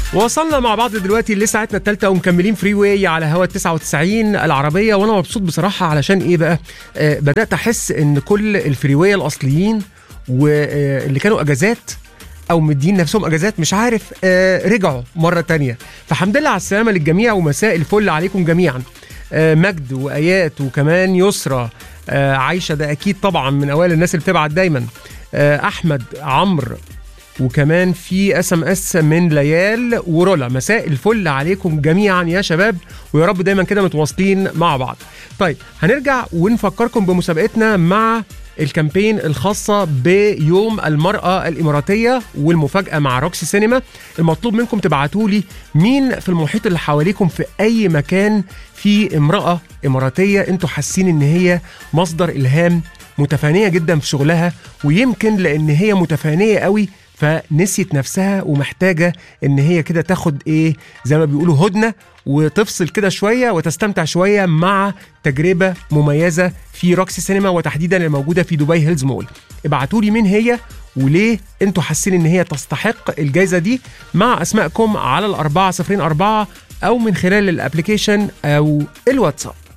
وصلنا مع بعض دلوقتي لساعتنا الثالثة ومكملين فري واي على هوا 99 العربية وأنا مبسوط بصراحة علشان إيه بقى؟ آه بدأت أحس إن كل الفري واي الأصليين واللي كانوا أجازات أو مدين نفسهم أجازات مش عارف آه رجعوا مرة تانية فحمد لله على السلامة للجميع ومساء الفل عليكم جميعا آه مجد وآيات وكمان يسرى آه عايشة ده أكيد طبعا من أوائل الناس اللي بتبعت دايما آه أحمد عمرو وكمان في اس ام اس من ليال ورولا مساء الفل عليكم جميعا يا شباب ويا رب دايما كده متواصلين مع بعض طيب هنرجع ونفكركم بمسابقتنا مع الكامبين الخاصة بيوم المرأة الإماراتية والمفاجأة مع روكسي سينما المطلوب منكم تبعتوا لي مين في المحيط اللي حواليكم في أي مكان في امرأة إماراتية انتوا حاسين إن هي مصدر إلهام متفانية جدا في شغلها ويمكن لأن هي متفانية قوي فنسيت نفسها ومحتاجه ان هي كده تاخد ايه زي ما بيقولوا هدنه وتفصل كده شويه وتستمتع شويه مع تجربه مميزه في روكسي سينما وتحديدا الموجوده في دبي هيلز مول ابعتوا لي مين هي وليه انتوا حاسين ان هي تستحق الجائزه دي مع اسمائكم على الأربعة صفرين أربعة او من خلال الابلكيشن او الواتساب